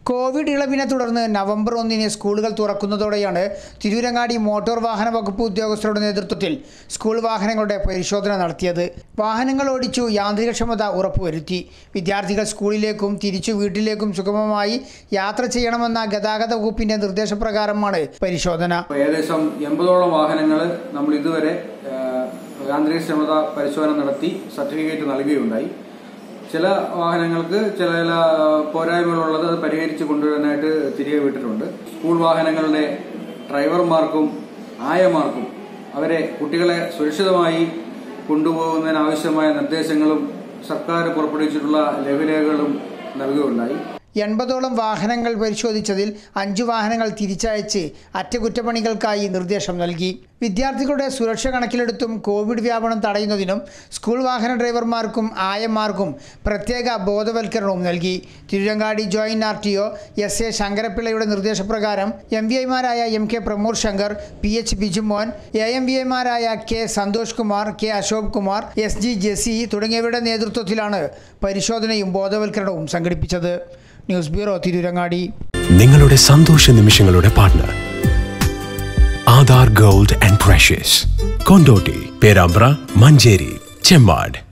Covid ഇളവിനെ തുടർന്ന് November ഒന്നിന് സ്കൂളുകൾ തുറക്കുന്നതോടെയാണ് തിരൂരങ്ങാടി മോട്ടോർ വാഹന വകുപ്പ് ഉദ്യോഗസ്ഥരുടെ നേതൃത്വത്തിൽ സ്കൂൾ വാഹനങ്ങളുടെ പരിശോധന നടത്തിയത് വാഹനങ്ങൾ ഓടിച്ചു യാന്ത്രികക്ഷമത ഉറപ്പുവരുത്തി വിദ്യാർത്ഥികൾ സ്കൂളിലേക്കും തിരിച്ചു വീട്ടിലേക്കും സുഗമമായി യാത്ര ചെയ്യണമെന്ന ഗതാഗത വകുപ്പിന്റെ നിർദ്ദേശപ്രകാരമാണ് പരിശോധന ഏകദേശം എൺപതോളം വാഹനങ്ങൾ നമ്മൾ ഇതുവരെ ആ, യാന്ത്രിക ക്ഷമത പരിശോധന നടത്തി സർട്ടിഫിക്കറ്റ് നൽകുകയുണ്ടായി ചില വാഹനങ്ങൾക്ക് ചില ചില ആ, പോരായ്മകളുള്ളത് അത് പരിഹരിച്ച് കൊണ്ടുവരാനായിട്ട് തിരികെ വിട്ടിട്ടുണ്ട് സ്കൂൾ വാഹനങ്ങളുടെ ഡ്രൈവർമാർക്കും ആയമാർക്കും അവരെ കുട്ടികളെ സുരക്ഷിതമായി കൊണ്ടുപോകുന്നതിന് ആവശ്യമായ നിർദ്ദേശങ്ങളും സർക്കാർ പുറപ്പെടുവിച്ചിട്ടുള്ള ലഘുലേഖകളും നൽകുകയുണ്ടായി എൺപതോളം വാഹനങ്ങൾ പരിശോധിച്ചതിൽ അഞ്ചു വാഹനങ്ങൾ തിരിച്ചയച്ച് അറ്റകുറ്റപ്പണികൾക്കായി നിർദ്ദേശം നൽകി വിദ്യാർത്ഥികളുടെ സുരക്ഷ കണക്കിലെടുത്തും കോവിഡ് വ്യാപനം തടയുന്നതിനും സ്കൂൾ വാഹന ഡ്രൈവർമാർക്കും ആയമാർക്കും പ്രത്യേക ബോധവൽക്കരണവും നൽകി Tirurangadi joint R T O S A ശങ്കരപ്പിള്ളയുടെ നിർദ്ദേശപ്രകാരം എം വി ഐമാരായ M K Pramod Shankar P H Bijumon A M V ഐമാരായ K Santhosh Kumar K Ashok Kumar S G Jessy തുടങ്ങിയവരുടെ നേതൃത്വത്തിലാണ് പരിശോധനയും ബോധവൽക്കരണവും സംഘടിപ്പിച്ചത് ന്യൂസ് ബ്യൂറോ തിരൂരങ്ങാടി നിങ്ങളുടെ സന്തോഷ നിമിഷങ്ങളുടെ partner Aadhaar gold and precious Kondotty Perambra Manjeri Chemmad